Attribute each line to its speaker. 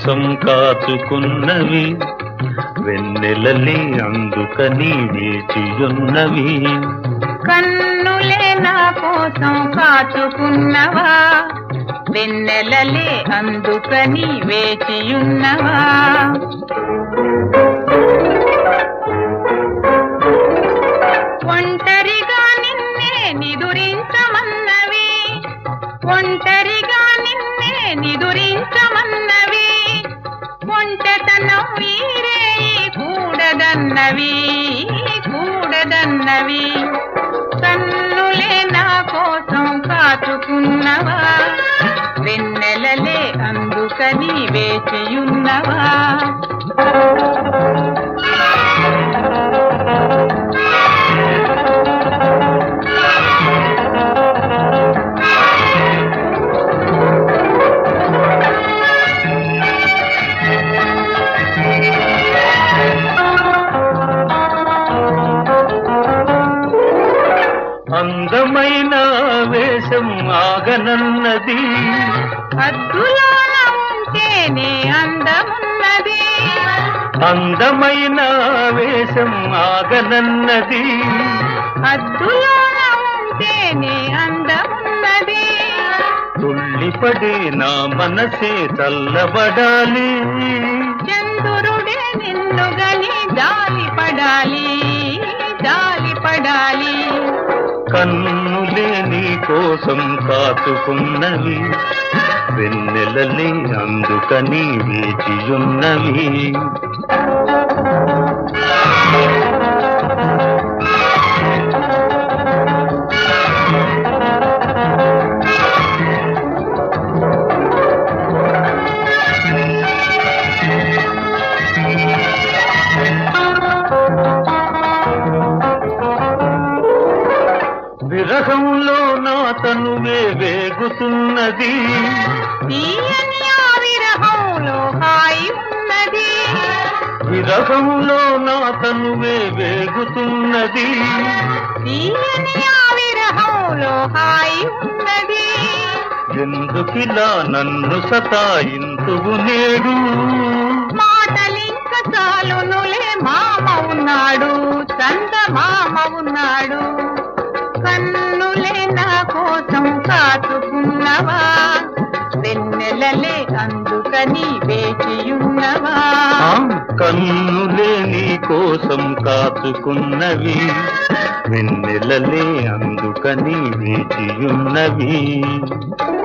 Speaker 1: కోసం కాచుకున్నవి వెన్నెలలి అందుకని వేచియున్నవి
Speaker 2: కన్నులే నా కోసం కాచుకున్నవా వెన్నెలలే అందుకని వేచియున్నవా ఒంటరిగా నిన్నే నిదురించమన్నవి ఒంటరిగా నిన్నే నిదురించమన్నవి ఒంటతనం వీరే కూడదన్నవి కూడదన్నవి కన్నులే నా కోసం కాచుకున్నవా వెన్నెలలే అందుకని వేచియున్నవా
Speaker 1: అందమైన వేషం ఆగనన్నది
Speaker 2: హద్దులోన ఉంటేనే అందమున్నది
Speaker 1: అందమైన వేషం ఆగనన్నది
Speaker 2: హద్దులోన ఉంటేనే అందమున్నది
Speaker 1: తుళ్ళిపడి నా మనసే చల్లబడాలి
Speaker 2: చంద్రుడే నిన్ను గని జాలి పడాలి జాలి పడాలి
Speaker 1: కన్నులే నీ కోసం కాచుకున్నవి వెన్నెలలే అందుకని వేచియున్నవి విరహంలో నా తనువే వేగుతున్నది
Speaker 2: తీయని ఆ విరహంలో హాయి ఉన్నది
Speaker 1: విరహంలో నా తనువే వేగుతున్నది
Speaker 2: తీయని ఆ విరహంలో హాయి ఉన్నది
Speaker 1: ఎందుకిలా నన్ను సతాయింతువు నేడు
Speaker 2: మాటలింక చాలునులే మామ ఉన్నాడు చంద మామ ఉన్నాడు కన్నులే నా కోసం కాచుకున్నవా వెన్నెలలే అందుకని వేచియున్నవా
Speaker 1: ఆ కన్నులే నీ కోసం కాచుకున్నవి వెన్నెలలే అందుకని వేచియున్నవి